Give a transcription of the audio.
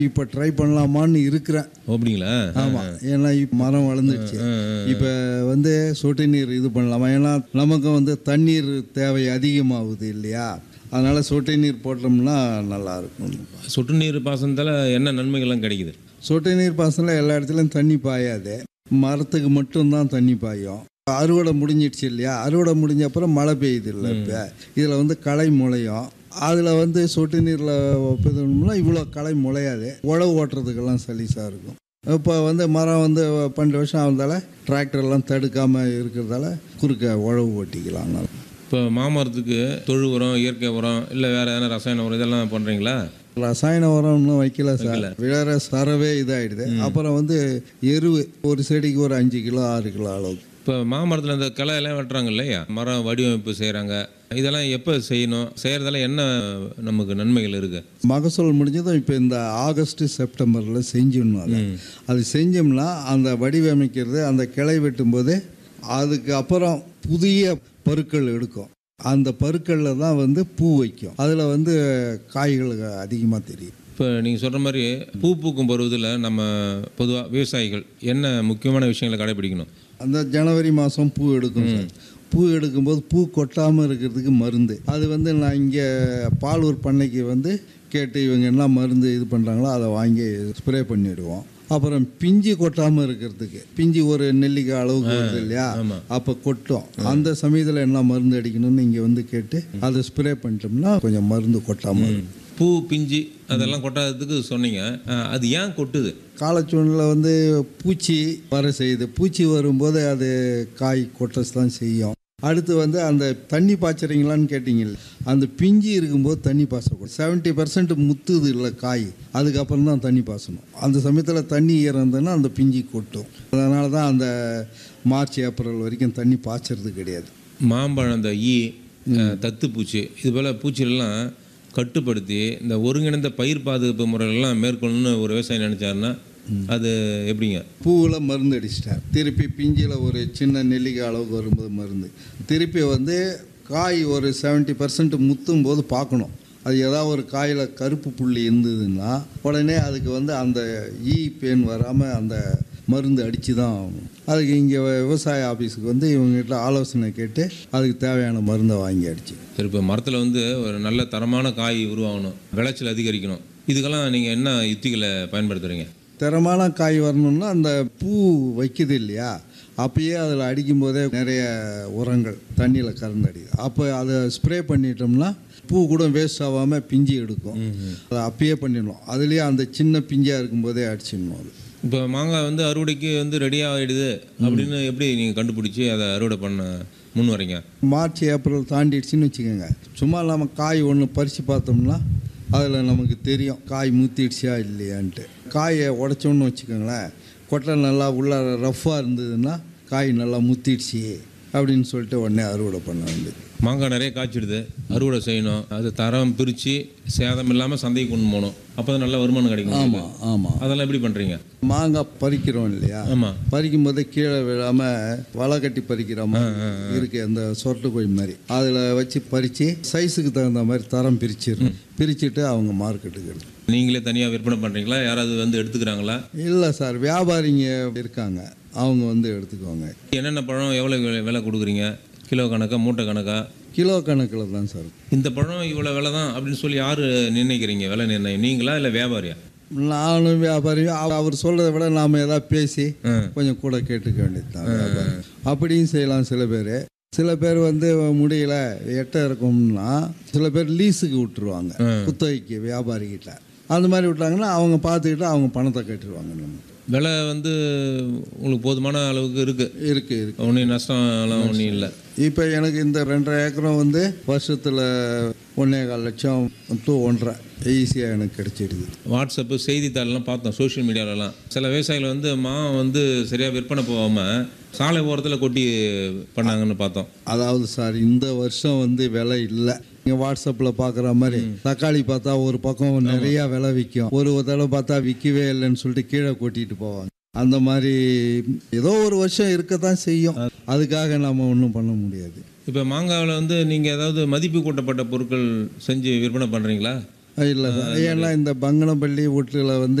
இப்போ ட்ரை பண்ணலாமான்னு இருக்கிறேன் ஓ, அப்படிங்களா ஆமாம் ஏன்னா இப்போ மரம் வளர்ந்துடுச்சு இப்போ வந்து சொட்டு நீர் இது பண்ணலாமா ஏன்னா நமக்கும் வந்து தண்ணீர் தேவை அதிகமாகுது இல்லையா அதனால் சொட்டு நீர் போட்டோம்னா நல்லா இருக்கும் சொட்டு நீர் பாசனத்தால் என்ன நன்மைகள்லாம் கிடைக்குது சொட்டு நீர் பாசனம் எல்லா இடத்துலையும் தண்ணி பாயாது மரத்துக்கு மட்டும்தான் தண்ணி பாயும் அறுவடை முடிஞ்சிடுச்சு இல்லையா அறுவடை முடிஞ்ச அப்புறம் மழை பெய்யுது இல்லை இப்போ இதில் வந்து களை முளையும் அதில் வந்து சொட்டு நீரில் ஒப்பிதோம்னா இவ்வளோ களை முளையாது உழவு ஓட்டுறதுக்கெல்லாம் சலீஸாக இருக்கும் இப்போ வந்து மரம் வந்து பன்னெண்டு வருஷம் ஆகுறதால டிராக்டர்லாம் தடுக்காமல் இருக்கிறதால குறுக்க உழவு ஓட்டிக்கலாம் நல்லா. இப்போ மாமரத்துக்கு தொழு உரம் இயற்கை உரம் இல்லை வேறு எதனா ரசாயன உரம் இதெல்லாம் பண்ணுறீங்களா ரசாயன உரம் இன்னும் வைக்கல சார் விழற சரவே இதாகிடுது அப்புறம் வந்து எருவு ஒரு செடிக்கு ஒரு அஞ்சு கிலோ ஆறு கிலோ அளவுக்கு இப்போ மாமரத்தில் இந்த கிளை எல்லாம் வெட்டுறாங்க இல்லையா மரம் வடிவமைப்பு செய்கிறாங்க இதெல்லாம் எப்போ செய்யணும் செய்கிறதால என்ன நமக்கு நன்மைகள் இருக்குது மகசூல் முடிஞ்சதும் இப்போ இந்த ஆகஸ்ட் செப்டம்பரில் செஞ்சிடணும் அதை அது செஞ்சோம்னா அந்த வடிவமைக்கிறது அந்த கிளை வெட்டும்போது அதுக்கு அப்புறம் புதிய பருக்கள் எடுக்கும் அந்த பருக்களில் தான் வந்து பூ வைக்கும் அதில் வந்து காய்கள் அதிகமாக தெரியும் இப்போ நீங்கள் சொல்கிற மாதிரி பூ பூக்கும் பருவத்தில் நம்ம பொதுவாக விவசாயிகள் என்ன முக்கியமான விஷயங்களை கடைபிடிக்கணும் அந்த ஜனவரி மாதம் பூ எடுக்கும் சார் பூ எடுக்கும்போது பூ கொட்டாமல் இருக்கிறதுக்கு மருந்து அது வந்து நான் இங்கே பாலூர் பண்ணைக்கு வந்து கேட்டு இவங்க என்ன மருந்து இது பண்ணுறாங்களோ அதை வாங்கி ஸ்ப்ரே பண்ணிவிடுவோம் அப்புறம் பிஞ்சு கொட்டாமல் இருக்கிறதுக்கு பிஞ்சு ஒரு நெல்லிக்காய் அளவுக்கு வருது இல்லையா அப்போ கொட்டும் அந்த சமயத்தில் என்ன மருந்து அடிக்கணும்னு இங்கே வந்து கேட்டு அதை ஸ்ப்ரே பண்ணிட்டோம்னா கொஞ்சம் மருந்து கொட்டாமல் இருக்கும் பூ பிஞ்சு அதெல்லாம் கொட்டாததுக்கு சொன்னீங்க அஹ், அது ஏன் கொட்டுது காலச்சூழ்நிலை வந்து பூச்சி வர செய்யுது பூச்சி வரும்போது அது காய் கொட்டஸ் தான் செய்யும் அடுத்து வந்து அந்த தண்ணி பாய்ச்சறீங்களான்னு கேட்டிங்கல்ல அந்த பிஞ்சு இருக்கும்போது தண்ணி பாய்ச்சக்கூடாது செவன்ட்டி பர்சன்ட் முத்துது இல்லை காய் அதுக்கப்புறம் தான் தண்ணி பாய்ச்சணும் அந்த சமயத்தில் தண்ணி ஈரந்ததுன்னா அந்த பிஞ்சு கொட்டும் அதனால தான் அந்த மார்ச் ஏப்ரல் வரைக்கும் தண்ணி பாய்ச்சறது கிடையாது மாம்பழம் இந்த ஈ அஹ், தத்துப்பூச்சி இது போல் பூச்சிகளெல்லாம் கட்டுப்படுத்தி இந்த ஒருங்கிணைந்த பயிர் பாதுகாப்பு முறைகள்லாம் மேற்கொள்ளணும்னு ஒரு விவசாயி நினச்சாருன்னா அது எப்படிங்க பூவில் மருந்து அடிச்சிட்டார் திருப்பி பிஞ்சில் ஒரு சின்ன நெல்லிக்காய் அளவுக்கு வரும்போது மருந்து திருப்பி வந்து காய் ஒரு செவன்ட்டி பர்சன்ட் முத்தும் போது பார்க்கணும் அது ஏதாவது ஒரு காயில் கருப்பு புள்ளி இருந்ததுன்னா உடனே அதுக்கு வந்து அந்த ஈ பேன் வராமல் அந்த மருந்து அடித்து தான் ஆகணும் அதுக்கு இங்கே விவசாய ஆஃபீஸுக்கு வந்து இவங்ககிட்ட ஆலோசனை கேட்டு அதுக்கு தேவையான மருந்தை வாங்கி அடிச்சு சரி இப்போ மரத்தில் வந்து ஒரு நல்ல தரமான காய் உருவாகணும் விளைச்சல் அதிகரிக்கணும் இதுக்கெல்லாம் நீங்கள் என்ன யுத்திகளை பயன்படுத்துகிறீங்க தரமான காய் வரணும்னா அந்த பூ வைக்குது இல்லையா அப்பயே அதில் அடிக்கும்போதே நிறைய உரங்கள் தண்ணியில் கறந்து அடிக்குது அப்போ அதை ஸ்ப்ரே பண்ணிட்டோம்னா பூ கூட வேஸ்ட் ஆகாமல் பிஞ்சு எடுக்கும் அதை அப்பயே பண்ணிடணும் அதுலேயே அந்த சின்ன பிஞ்சாக இருக்கும்போதே அடிச்சிடணும் அது இப்போ மாங்காய் வந்து அறுவடைக்கு வந்து ரெடியாக ஆகிடுது அப்படின்னு எப்படி நீங்கள் கண்டுபிடிச்சி அதை அறுவடை பண்ண முன் வரீங்க மார்ச் ஏப்ரல் தாண்டிடுச்சுன்னு வச்சுக்கோங்க சும்மா நம்ம காய் ஒன்று பறித்து பார்த்தோம்னா அதில் நமக்கு தெரியும் காய் முத்திடுச்சா இல்லையான்ட்டு காயை உடச்சோன்னு வச்சுக்கோங்களேன் கொட்டை நல்லா உள்ள ரஃப்பாக இருந்ததுன்னா காய் நல்லா முத்திடுச்சு அப்படின்னு சொல்லிட்டு உடனே அறுவடை பண்ண வேண்டியது மாங்காய் நிறைய காய்ச்சிடுது அறுவடை செய்யணும் அது தரம் பிரித்து சேதம் இல்லாமல் சந்தைக்கு கொண்டு போகணும் அப்போ தான் நல்ல வருமானம் கிடைக்கும் ஆமாம் ஆமாம் அதெல்லாம் எப்படி பண்ணுறீங்க மாங்காய் பறிக்கிறோம் இல்லையா ஆமாம் பறிக்கும் போது கீழே விழாமல் வலை கட்டி பறிக்கிற மாதிரி இருக்கு அந்த சொரட்டு கோழி மாதிரி அதில் வச்சு பறித்து சைஸுக்கு தகுந்த மாதிரி தரம் பிரிச்சிடணும் பிரிச்சுட்டு அவங்க மார்க்கெட்டுக்கு எடுத்து நீங்களே தனியாக விற்பனை பண்ணுறீங்களா யாராவது வந்து எடுத்துக்கிறாங்களா இல்லை சார் வியாபாரிங்க இருக்காங்க அவங்க வந்து எடுத்துக்குவாங்க என்னென்ன பழம் எவ்வளோ விலை- விலை கொடுக்குறீங்க கிலோ கணக்கா மூட்டை கணக்கா கிலோ கணக்கில் தான் சார் இந்த பழம் இவ்வளோ விலை தான் அப்படின்னு சொல்லி யார் நிர்ணயிக்கிறீங்க விலை நிர்ணயம் நீங்களா இல்லை வியாபாரியா நானும் வியாபாரி அவ- அவர் சொல்கிறத விட நாம் ஏதாவது பேசி ஆ. கொஞ்சம் கூட கேட்டுக்க வேண்டியது தான் வியாபாரி அப்படியும் செய்யலாம் சில பேர் சில பேர் வந்து முடியல எட்ட இருக்கும்னா சில பேர் லீஸுக்கு விட்டுருவாங்க குத்தகைக்கு வியாபாரிகிட்ட அந்த மாதிரி விட்டாங்கன்னா அவங்க பார்த்துக்கிட்டு அவங்க பணத்தை கட்டிடுவாங்க நமக்கு விலை வந்து உங்களுக்கு போதுமான அளவுக்கு இருக்குது இருக்கு இருக்கு ஒன்றும் நஷ்டம்லாம் ஒன்றும் இல்லை இப்போ எனக்கு இந்த ரெண்டரை ஏக்கரம் வந்து வருஷத்தில் ஒன்றே கால் லட்சம் டு ஒன்றரை ஈஸியாக எனக்கு கிடைச்சிடுது வாட்ஸ்அப்பு செய்தித்தாள்லாம் பார்த்தோம் சோஷியல் மீடியாலலாம் சில விவசாயிகள் வந்து மா வந்து சரியாக விற்பனை போகாமல் சாலை ஓரத்தில் கொட்டி பண்ணாங்கன்னு பார்த்தோம் அதாவது சார் இந்த வருஷம் வந்து விலை இல்லை நீங்கள் வாட்ஸ்அப்பில் பார்க்குற மாதிரி தக்காளி பார்த்தா ஒரு பக்கம் நிறையா விலை விற்கும் ஒரு தடவை பார்த்தா விற்கவே இல்லைன்னு சொல்லிட்டு கீழே கொட்டிட்டு போவாங்க அந்த மாதிரி ஏதோ ஒரு வருஷம் இருக்க தான் செய்யும் அதுக்காக நம்ம ஒன்றும் பண்ண முடியாது இப்போ மாங்காவில் வந்து நீங்கள் ஏதாவது மதிப்பு கூட்டப்பட்ட பொருட்கள் செஞ்சு விற்பனை பண்ணுறீங்களா இல்லை சார் ஏன்னா இந்த பங்கனப்பள்ளி வீட்டில் வந்து